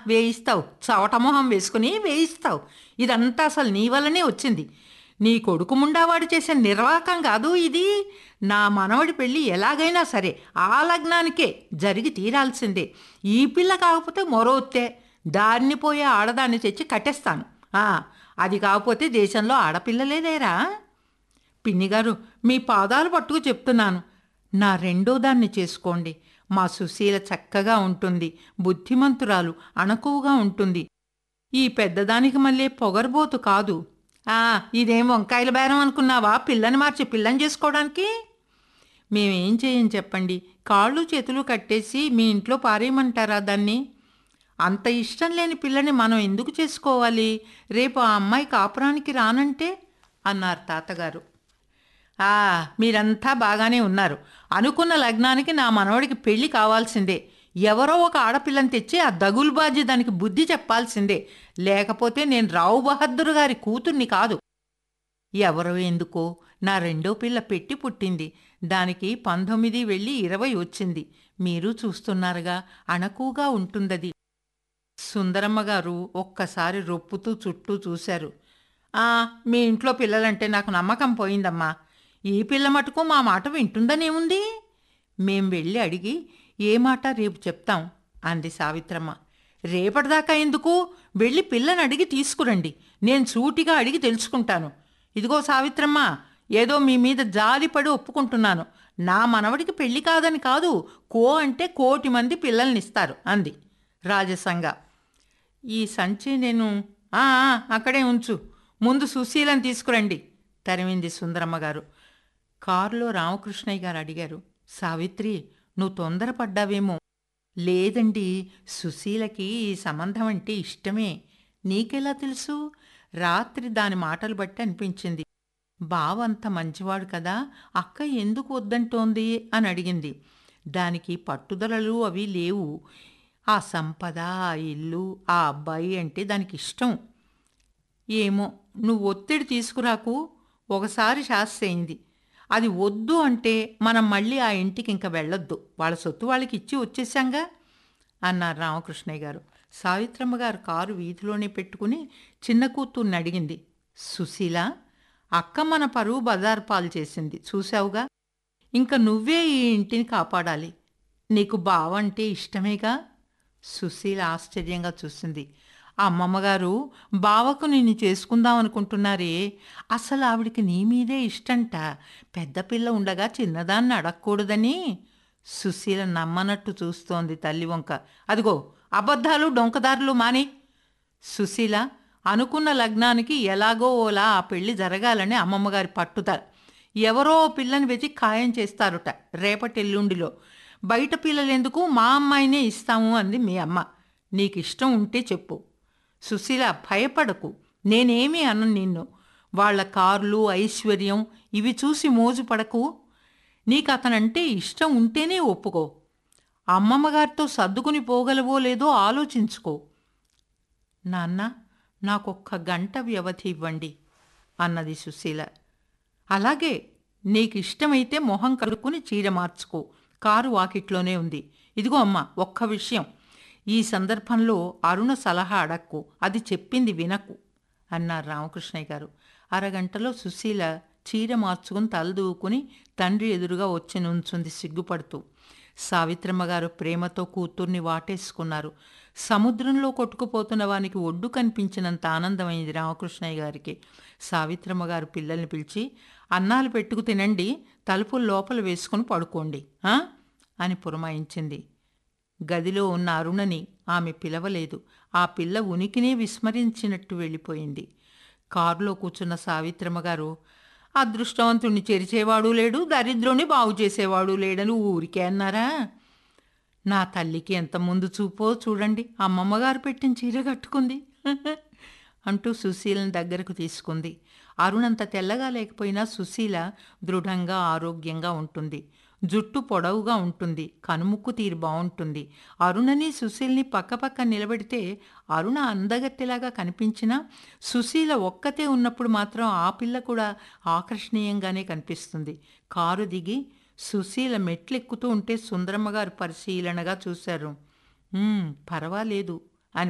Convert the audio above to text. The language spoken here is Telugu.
వేయిస్తావు చవటమొహం వేసుకుని వేయిస్తావు ఇదంతా అసలు నీ వల్లనే వచ్చింది నీ కొడుకు ముండావాడు చేసే నిర్వాకం కాదు ఇది నా మనవడి పెళ్ళి ఎలాగైనా సరే ఆ లగ్నానికే జరిగి తీరాల్సిందే ఈ పిల్ల కాకపోతే మరోతే దారిని పోయే ఆడదాన్ని తెచ్చి కట్టేస్తాను ఆ, అది కాకపోతే దేశంలో ఆడపిల్లలేదేరా పిన్నిగారు మీ పాదాలు పట్టుకు చెప్తున్నాను నా రెండో దాన్ని చేసుకోండి మా సుశీల చక్కగా ఉంటుంది బుద్ధిమంతురాలు అణకువగా ఉంటుంది ఈ పెద్దదానికి మళ్ళీ పొగరబోతు కాదు ఆ ఇదేం వంకాయల బేరం అనుకున్నావా పిల్లని మార్చి పిల్లని చేసుకోవడానికి మేమేం చేయం చెప్పండి కాళ్ళు చేతులు కట్టేసి మీ ఇంట్లో పారేయమంటారా దాన్ని అంత ఇష్టం లేని పిల్లని మనం ఎందుకు చేసుకోవాలి రేపు ఆ అమ్మాయి కాపురానికి రానంటే అన్నారు తాతగారు ఆ మీరంతా బాగానే ఉన్నారు అనుకున్న లగ్నానికి నా మనవడికి పెళ్లి కావాల్సిందే ఎవరో ఒక ఆడపిల్లని తెచ్చి ఆ దగులుబాజీ దానికి బుద్ధి చెప్పాల్సిందే లేకపోతే నేను రావు బహద్దూర్ గారి కూతుర్ని కాదు ఎవరో ఎందుకో నా రెండో పిల్ల పెట్టి పుట్టింది దానికి పంతొమ్మిది వెళ్ళి ఇరవై వచ్చింది మీరు చూస్తున్నారుగా అణకుగా ఉంటుందది సుందరమ్మ గారు ఒక్కసారి రొప్పుతూ చుట్టూ చూశారు "ఆ, మీ ఇంట్లో పిల్లలంటే నాకు నమ్మకం పోయిందమ్మా ఈ పిల్ల మటుకు మా మాట వింటుందనేముంది మేం వెళ్ళి అడిగి ఏ మాట రేపు చెప్తాం అంది సావిత్రమ్మ రేపటిదాకా ఎందుకు వెళ్ళి పిల్లని అడిగి తీసుకురండి నేను సూటిగా అడిగి తెలుసుకుంటాను ఇదిగో సావిత్రమ్మ ఏదో మీ మీద జాలిపడి ఒప్పుకుంటున్నాను నా మనవడికి పెళ్లి కాదని కాదు కో అంటే కోటి మంది పిల్లల్ని ఇస్తారు అంది రాజసంగా ఈ సంచి నేను "ఆ, ఆ, అక్కడే ఉంచు ముందు సుశీలను తీసుకురండి తరిమింది సుందరమ్మ గారు కారులో రామకృష్ణయ్య గారు అడిగారు సావిత్రి నువ్వు తొందరపడ్డావేమో లేదండి సుశీలకి ఈ సంబంధం అంటే ఇష్టమే నీకెలా తెలుసు రాత్రి దాని మాటలు బట్టి అనిపించింది బావంత మంచివాడు కదా అక్క ఎందుకు వద్దంటోంది అని అడిగింది దానికి పట్టుదలలు అవి లేవు ఆ సంపద ఆ ఇల్లు ఆ అబ్బాయి అంటే దానికి ఇష్టం ఏమో నువ్వు ఒత్తిడి తీసుకురాకు ఒకసారి శాస్త్ర అయింది అది వద్దు అంటే మనం మళ్ళీ ఆ ఇంటికి ఇంకా వెళ్ళొద్దు వాళ్ళ సొత్తు వాళ్ళకి ఇచ్చి వచ్చేసాంగా అన్నారు రామకృష్ణయ్య గారు సావిత్రమ్మ గారు కారు వీధిలోనే పెట్టుకుని చిన్న కూతుర్ని అడిగింది సుశీల అక్క మన పరువు బజారు పాలు చేసింది చూసావుగా ఇంకా నువ్వే ఈ ఇంటిని కాపాడాలి నీకు బావంటే ఇష్టమేగా సుశీల ఆశ్చర్యంగా చూసింది అమ్మమ్మగారు బావకు నిన్ను చేసుకుందాం అనుకుంటున్నారే అసలు ఆవిడికి నీ మీదే ఇష్టంట పెద్ద పిల్ల ఉండగా చిన్నదాన్ని అడగకూడదని సుశీల నమ్మనట్టు చూస్తోంది తల్లి వంక అదిగో అబద్ధాలు డొంకదారులు మాని సుశీల అనుకున్న లగ్నానికి ఎలాగో ఓలా ఆ పెళ్లి జరగాలని అమ్మమ్మగారి పట్టుదల ఎవరో ఓ పిల్లని వెతికి ఖాయం చేస్తారుట రేపటి ఎల్లుండిలో బయట పిల్లలెందుకు మా అమ్మాయినే ఇస్తాము అంది మీ అమ్మ నీకు ఇష్టం ఉంటే చెప్పు సుశీల భయపడకు నేనేమీ అను నిన్ను వాళ్ళ కార్లు ఐశ్వర్యం ఇవి చూసి మోజుపడకు నీకు అతనంటే ఇష్టం ఉంటేనే ఒప్పుకో అమ్మమ్మగారితో సర్దుకుని పోగలవో లేదో ఆలోచించుకో నాన్న నాకొక్క గంట వ్యవధి ఇవ్వండి అన్నది సుశీల అలాగే నీకు ఇష్టమైతే మొహం కడుక్కుని చీర మార్చుకో కారు వాకిట్లోనే ఉంది ఇదిగో అమ్మ ఒక్క విషయం ఈ సందర్భంలో అరుణ సలహా అడక్కు అది చెప్పింది వినకు అన్నారు రామకృష్ణయ్య గారు అరగంటలో సుశీల చీర మార్చుకుని తలదూకుని తండ్రి ఎదురుగా వచ్చి నుంచుంది సిగ్గుపడుతూ సావిత్రమ్మ గారు ప్రేమతో కూతుర్ని వాటేసుకున్నారు సముద్రంలో కొట్టుకుపోతున్న వానికి ఒడ్డు కనిపించినంత ఆనందమైంది రామకృష్ణయ్య గారికి సావిత్రమ్మ గారు పిల్లల్ని పిలిచి అన్నాలు పెట్టుకు తినండి తలుపులు లోపల వేసుకుని పడుకోండి ఆ?" అని పురమాయించింది గదిలో ఉన్న అరుణని ఆమె పిలవలేదు ఆ పిల్ల ఉనికినే విస్మరించినట్టు వెళ్ళిపోయింది కారులో కూర్చున్న సావిత్రమ్మ గారు అదృష్టవంతుణ్ణి చెరిచేవాడు లేడు దరిద్రుని బాగు చేసేవాడు లేడని ఊరికే అన్నారా నా తల్లికి ఎంత ముందు చూపో చూడండి అమ్మమ్మగారు పెట్టిన చీర కట్టుకుంది అంటూ సుశీలను దగ్గరకు తీసుకుంది అరుణంత తెల్లగా లేకపోయినా సుశీల దృఢంగా ఆరోగ్యంగా ఉంటుంది జుట్టు పొడవుగా ఉంటుంది కనుముక్కు తీరు బాగుంటుంది అరుణని సుశీల్ని పక్కపక్క నిలబెడితే అరుణ అందగత్తెలాగా కనిపించినా సుశీల ఒక్కతే ఉన్నప్పుడు మాత్రం ఆ పిల్ల కూడా ఆకర్షణీయంగానే కనిపిస్తుంది కారు దిగి సుశీల మెట్లెక్కుతూ ఉంటే సుందరమ్మ గారు పరిశీలనగా చూశారు "ఉమ్, పర్వాలేదు